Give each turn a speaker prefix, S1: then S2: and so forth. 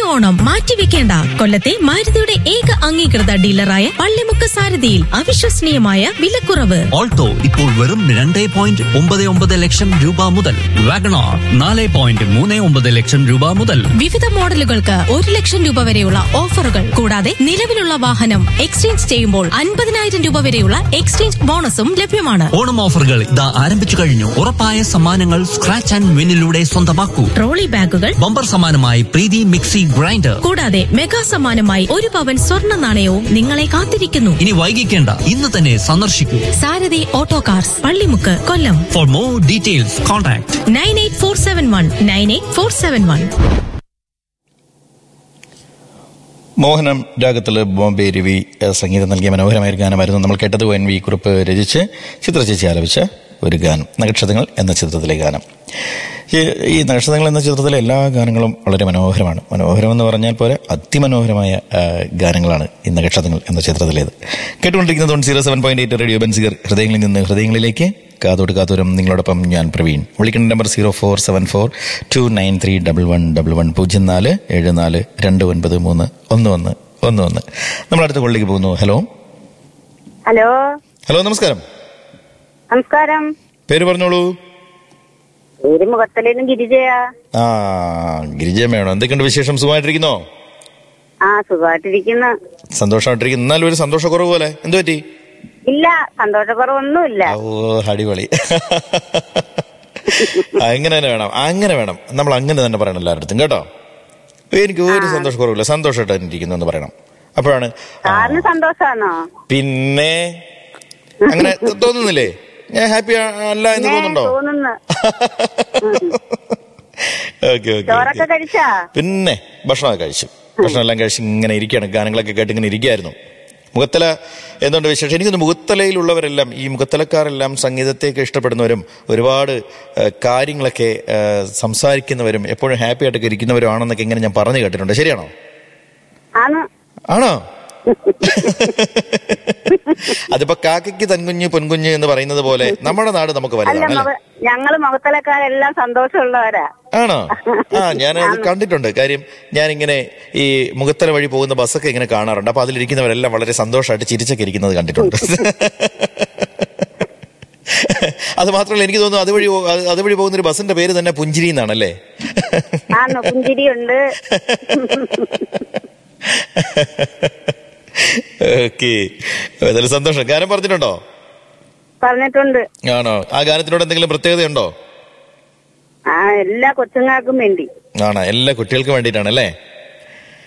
S1: ഓണം മാറ്റിവെക്കേണ്ട കൊല്ലത്തെ മാരുതിയുടെ ഏക അംഗീകൃത ഡീലറായ പള്ളിമുക്ക് സാരഥിയിൽ അവിശ്വസനീയമായ വിലക്കുറവ്
S2: ഓൾട്ടോ ഇപ്പോൾ വെറും രണ്ട് പോയിന്റ് ഒമ്പത് ഒമ്പത് ലക്ഷം രൂപ മുതൽ വാഗണാർ നാല് പോയിന്റ് മൂന്ന് ഒമ്പത് ലക്ഷം രൂപ മുതൽ
S1: വിവിധ മോഡലുകൾക്ക് ഒരു ലക്ഷം രൂപ വരെയുള്ള ഓഫറുകൾ കൂടാതെ നിലവിലുള്ള വാഹനം എക്സ്ചേഞ്ച് ചെയ്യുമ്പോൾ അൻപതിനായിരം രൂപ വരെയുള്ള എക്സ്ചേഞ്ച് ബോണസും ലഭ്യമാണ്
S2: ഓണം ഓഫറുകൾ ഇതാ ആരംഭിച്ചു കഴിഞ്ഞു ഉറപ്പായ സമ്മാനങ്ങൾ സ്ക്രാച്ച് ആൻഡ് വിന്നിലൂടെ സ്വന്തമാക്കൂ
S1: ട്രോളി ബാഗുകൾ
S2: ബമ്പർ സമ്മാനമായി പ്രീതി മിക്സി ഗ്രൈൻഡർ
S1: കൂടാതെ മെഗാ സമ്മാനമായി ഒരു പവൻ സ്വർണ്ണ നാണയവും നിങ്ങളെ കാത്തിരിക്കുന്നു
S2: ഇനി വൈകിക്കേണ്ട ഇന്ന് തന്നെ സന്ദർശിക്കൂ
S1: Sarathi auto cars Pallimukku Kollam
S2: for more details contact
S1: nine eight four seven one nine eight four seven one
S3: Mohanam രാഗത്തിൽ ബോംബെ രവി ഏഹ്, സംഗീതം നൽകിയ മനോഹരമായ ഒരു ഗാനമായിരുന്നു നമ്മൾ കേട്ടത് എൻ വി കുറിപ്പ് രചിച്ച് ചിത്രചേച്ചി ആലപിച്ച ഒരു ഗാനം നക്ഷത്രങ്ങൾ എന്ന ചിത്രത്തിലെ ഗാനം ഈ ഈ നക്ഷത്രങ്ങൾ എന്ന ചിത്രത്തിലെ എല്ലാ ഗാനങ്ങളും വളരെ മനോഹരമാണ് മനോഹരം എന്ന് പറഞ്ഞാൽ പോലെ അതിമനോഹരമായ ആ, ഗാനങ്ങളാണ് ഈ നക്ഷത്രങ്ങൾ എന്ന ചിത്രത്തിലേത് കേട്ടുകൊണ്ടിരിക്കുന്നത് one zero seven point eight radio ബൻസിഗർ ഹൃദയങ്ങളിൽ നിന്ന് ഹൃദയങ്ങളിലേക്ക് കാതോട് കാതോരം നിങ്ങളോടൊപ്പം ഞാൻ പ്രവീൺ വിളിക്കേണ്ട number zero four seven four two nine three double one double one പൂജ്യം നാല് ഏഴ് നാല് രണ്ട് ഒൻപത് മൂന്ന് ഒന്ന് ഒന്ന് ഒന്ന് ഒന്ന് നമ്മൾ അടുത്ത കോളിലേക്ക് പോകുന്നു ഹലോ
S4: ഹലോ
S3: ഹലോ നമസ്കാരം
S4: നമസ്കാരം
S3: പേര് പറഞ്ഞോളൂ
S4: പേര് മുഖത്തലേന്ന് ഗിരിജയാ
S3: ആ ഗിരിജയമ്മയാണോ എന്തൊക്കെയുണ്ട് വിശേഷം സുഖമായിട്ടിരിക്കുന്നോ
S4: ആ സുഖമായിട്ടിരിക്കുന്നു
S3: സന്തോഷമായിട്ടിരിക്കുന്നു എന്നാലും ഒരു സന്തോഷക്കുറവ് പോലെ എന്തു പറ്റി
S4: ഇല്ല സന്തോഷക്കുറവൊന്നുമില്ല
S3: ഓ അടിപൊളി അങ്ങനെ തന്നെ വേണം അങ്ങനെ വേണം നമ്മൾ അങ്ങനെ തന്നെ പറയണം എല്ലാവരുടെ കേട്ടോ എനിക്ക് ഒരു സന്തോഷക്കുറവില്ല സന്തോഷമായിട്ട് ഇരിക്കുന്നു എന്ന് പറയണം അപ്പോഴാണ് ആ,
S4: സാറിന് സന്തോഷാണോ
S3: പിന്നെ അങ്ങനെ തോന്നുന്നില്ലേ ഞാൻ ഹാപ്പി അല്ല എന്ന്
S4: ഏ,
S3: തോന്നുന്നുണ്ടോ
S4: തോന്നുന്നു
S3: ഓക്കെ ഓക്കെ
S4: ചോറൊക്കെ കഴിച്ചാ
S3: പിന്നെ ഭക്ഷണമൊക്കെ കഴിച്ചു ഭക്ഷണം എല്ലാം കഴിച്ച് ഇങ്ങനെ ഇരിക്കുകയാണ് ഗാനങ്ങളൊക്കെ കേട്ട് ഇങ്ങനെ ഇരിക്കുകയായിരുന്നു മുഖത്തല എന്തുകൊണ്ട് വിശേഷം എനിക്കൊന്ന് മുഖത്തലയിലുള്ളവരെല്ലാം ഈ മുഖത്തലക്കാരെല്ലാം സംഗീതത്തെയൊക്കെ ഇഷ്ടപ്പെടുന്നവരും ഒരുപാട് ഏഹ്, കാര്യങ്ങളൊക്കെ ഏഹ്, സംസാരിക്കുന്നവരും എപ്പോഴും ഹാപ്പി ആയിട്ടൊക്കെ ഇരിക്കുന്നവരും ആണെന്നൊക്കെ ഇങ്ങനെ ഞാൻ പറഞ്ഞു കേട്ടിട്ടുണ്ട് ശരിയാണോ
S4: ആണ്
S3: ആണോ അതിപ്പോ കാക്കയ്ക്ക് തൻകുഞ്ഞ് പൊൻകുഞ്ഞ് എന്ന് പറയുന്നത് പോലെ നമ്മുടെ നാട് നമുക്ക്
S4: അല്ല
S3: വലുതാണ്
S4: മുഖ
S3: അല്ലേ
S4: ഞങ്ങള് മുഖത്തലക്കാരെല്ലാം സന്തോഷമുള്ളവരാ
S3: ആണോ ആ ഞാൻ അത് കണ്ടിട്ടുണ്ട് കാര്യം ഞാൻ ഇങ്ങനെ ഈ മുഖത്തല വഴി പോകുന്ന ബസ്സൊക്കെ ഇങ്ങനെ കാണാറുണ്ട് അപ്പൊ അതിലിരിക്കുന്നവരെല്ലാം വളരെ സന്തോഷമായിട്ട് ചിരിച്ചൊക്കെ ഇരിക്കുന്നത് കണ്ടിട്ടുണ്ട് അത് മാത്രമല്ല എനിക്ക് തോന്നുന്നു അതുവഴി പോ- അത് അതുവഴി പോകുന്ന ഒരു ബസ്സിന്റെ പേര് തന്നെ പുഞ്ചിരി എന്നാണല്ലേ
S4: ആന്ന് പുഞ്ചിരിയുണ്ട്
S3: ഓക്കെ ഏതായാലും സന്തോഷം ഗാനം പറഞ്ഞിട്ടുണ്ടോ
S4: പറഞ്ഞിട്ടുണ്ട്
S3: ആണോ ആ ഗാനത്തിനോട് എന്തെങ്കിലും പ്രത്യേകതയുണ്ടോ
S4: ആ എല്ലാ കൊച്ചുങ്ങൾക്കും വേണ്ടി
S3: ആണോ എല്ലാ കുട്ടികൾക്കും വേണ്ടിയിട്ടാണ് അല്ലേ